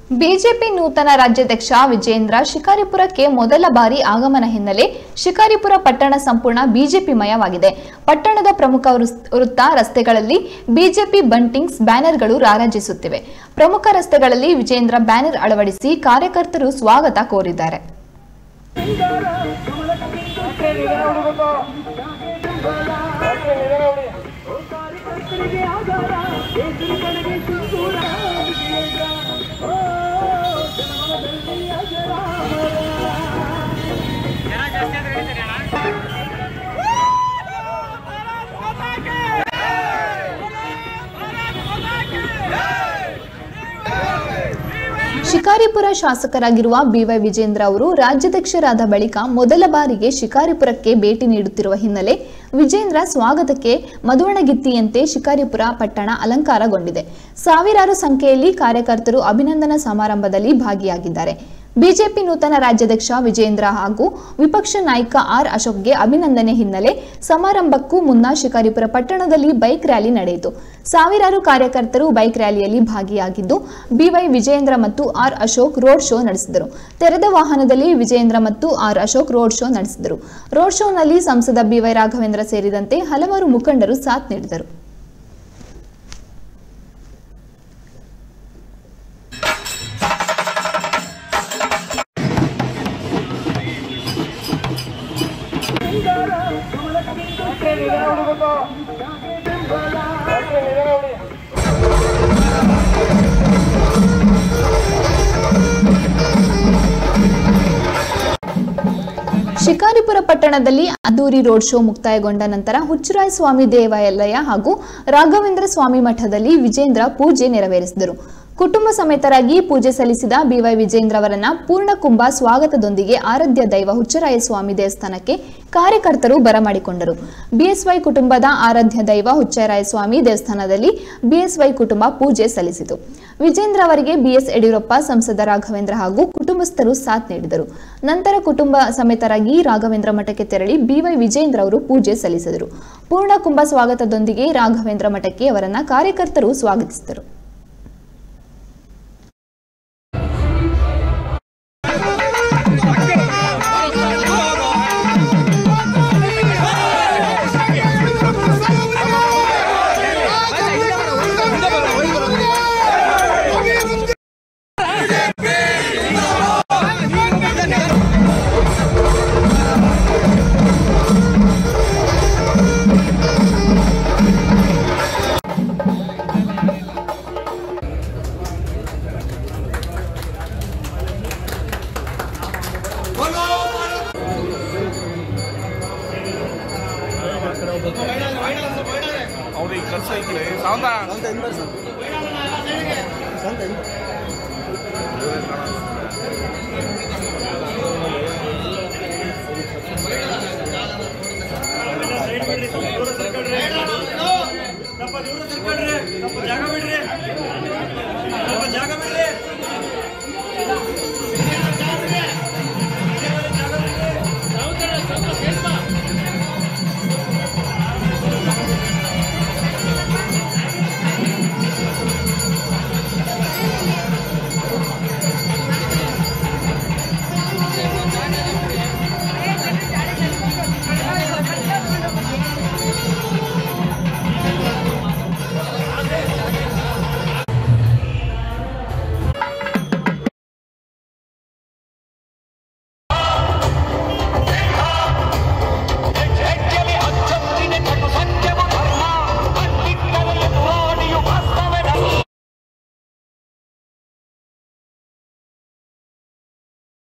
BJP ನೂತನ ರಾಜ್ಯಾಧ್ಯಕ್ಷ ವಿಜೇಂದ್ರ ಶಿಕಾರಿಪುರಕ್ಕೆ ಮೊದಲ ಬಾರಿ ಆಗಮನ ಹಿನ್ನೆಲೆ ಶಿಕಾರಿಪುರ ಪಟ್ಟಣ ಸಂಪೂರ್ಣ ಬಿಜೆಪಿ ಮಯವಾಗಿದೆ ಪಟ್ಟಣದ ಪ್ರಮುಖ ವೃಸ್- ವೃತ್ತ ರಸ್ತೆಗಳಲ್ಲಿ ಬಿಜೆಪಿ ಬಂಟಿಂಗ್ಸ್ ಬ್ಯಾನರ್ಗಳು ರಾರಾಜಿಸುತ್ತಿವೆ ಪ್ರಮುಖ ರಸ್ತೆಗಳಲ್ಲಿ ವಿಜೇಂದ್ರ ಬ್ಯಾನರ್ ಅಳವಡಿಸಿ ಕಾರ್ಯಕರ್ತರು ಸ್ವಾಗತ ಕೋರಿದ್ದಾರೆ ಶಿಕಾರಿಪುರ ಶಾಸಕರಾಗಿರುವ ಬಿವೈ ವಿಜೇಂದ್ರ ಅವರು ರಾಜ್ಯಾಧ್ಯಕ್ಷರಾದ ಬಳಿಕ ಮೊದಲ ಬಾರಿಗೆ ಶಿಕಾರಿಪುರಕ್ಕೆ ಭೇಟಿ ನೀಡುತ್ತಿರುವ ಹಿನ್ನೆಲೆ ವಿಜೇಂದ್ರ ಸ್ವಾಗತಕ್ಕೆ ಮಧುವಣಗಿತ್ತಿಯಂತೆ ಶಿಕಾರಿಪುರ ಪಟ್ಟಣ ಅಲಂಕಾರಗೊಂಡಿದೆ ಸಾವಿರಾರು ಸಂಖ್ಯೆಯಲ್ಲಿ ಕಾರ್ಯಕರ್ತರು ಅಭಿನಂದನಾ ಸಮಾರಂಭದಲ್ಲಿ ಭಾಗಿಯಾಗಿದ್ದಾರೆ ಬಿಜೆಪಿ ನೂತನ ರಾಜ್ಯಾಧ್ಯಕ್ಷ ವಿಜೇಂದ್ರ ಹಾಗೂ ವಿಪಕ್ಷ ನಾಯಕ ಆರ್ ಅಶೋಕ್ಗೆ ಅಭಿನಂದನೆ ಹಿನ್ನೆಲೆ ಸಮಾರಂಭಕ್ಕೂ ಮುನ್ನ ಶಿಕಾರಿಪುರ ಪಟ್ಟಣದಲ್ಲಿ ಬೈಕ್ ರ್ಯಾಲಿ ನಡೆಯಿತು ಸಾವಿರಾರು ಕಾರ್ಯಕರ್ತರು ಬೈಕ್ ರ್ಯಾಲಿಯಲ್ಲಿ ಭಾಗಿಯಾಗಿದ್ದು ಬಿವೈ ವಿಜೇಂದ್ರ ಮತ್ತು ಆರ್ ಅಶೋಕ್ ರೋಡ್ ಶೋ ನಡೆಸಿದರು ತೆರೆದ ವಾಹನದಲ್ಲಿ ವಿಜೇಂದ್ರ ಮತ್ತು ಆರ್ ಅಶೋಕ್ ರೋಡ್ ಶೋ ನಡೆಸಿದರು ರೋಡ್ ಶೋನಲ್ಲಿ ಸಂಸದ ಬಿವೈ ರಾಘವೇಂದ್ರ ಸೇರಿದಂತೆ ಹಲವಾರು ಮುಖಂಡರು ಸಾಥ್ ನೀಡಿದರು ಶಿಕಾರಿಪುರ ಪಟ್ಟಣದಲ್ಲಿ ಅದ್ದೂರಿ ರೋಡ್ ಶೋ ಮುಕ್ತಾಯಗೊಂಡ ನಂತರ ಹುಚ್ಚರಾಯ ಸ್ವಾಮಿ ದೇವಾಲಯ ಹಾಗೂ ರಾಘವೇಂದ್ರ ಸ್ವಾಮಿ ಮಠದಲ್ಲಿ ವಿಜೇಂದ್ರ ಪೂಜೆ ನೆರವೇರಿಸಿದರು ಕುಟುಂಬ ಸಮೇತರಾಗಿ ಪೂಜೆ ಸಲ್ಲಿಸಿದ ಬಿವೈ ವಿಜೇಂದ್ರ ಅವರನ್ನ ಪೂರ್ಣಕುಂಭ ಸ್ವಾಗತದೊಂದಿಗೆ ಆರಾಧ್ಯ ದೈವ ಹುಚ್ಚರಾಯ ಸ್ವಾಮಿ ದೇವಸ್ಥಾನಕ್ಕೆ ಕಾರ್ಯಕರ್ತರು ಬರಮಾಡಿಕೊಂಡರು ಬಿಎಸ್ವೈ ಕುಟುಂಬದ ಆರಾಧ್ಯ ದೈವ ಹುಚ್ಚರಾಯ ಸ್ವಾಮಿ ದೇವಸ್ಥಾನದಲ್ಲಿ ಬಿಎಸ್ವೈ ಕುಟುಂಬ ಪೂಜೆ ಸಲ್ಲಿಸಿತು ವಿಜೇಂದ್ರ ಅವರಿಗೆ ಬಿಎಸ್ ಯಡಿಯೂರಪ್ಪ ಸಂಸದ ರಾಘವೇಂದ್ರ ಹಾಗೂ ಕುಟುಂಬಸ್ಥರು ಸಾಥ್ ನೀಡಿದರು ನಂತರ ಕುಟುಂಬ ಸಮೇತರಾಗಿ ರಾಘವೇಂದ್ರ ಮಠಕ್ಕೆ ತೆರಳಿ ಬಿವೈ ವಿಜೇಂದ್ರ ಅವರು ಪೂಜೆ ಸಲ್ಲಿಸಿದರು ಪೂರ್ಣಕುಂಭ ಸ್ವಾಗತದೊಂದಿಗೆ ರಾಘವೇಂದ್ರ ಮಠಕ್ಕೆ ಅವರನ್ನ ಕಾರ್ಯಕರ್ತರು ಸ್ವಾಗತಿಸಿದರು ಅವ್ರಿಗೆ ಕೆಲಸ ಐತಿ ಸಾವಂತ ಸ್ವಲ್ಪ ದೂರ ಸರ್ಕಡ್ರಿ ಸ್ವಲ್ಪ ಜಾಗ ಬಿಡ್ರಿ ಸ್ವಲ್ಪ ಜಾಗ ಬಿಡ್ರಿ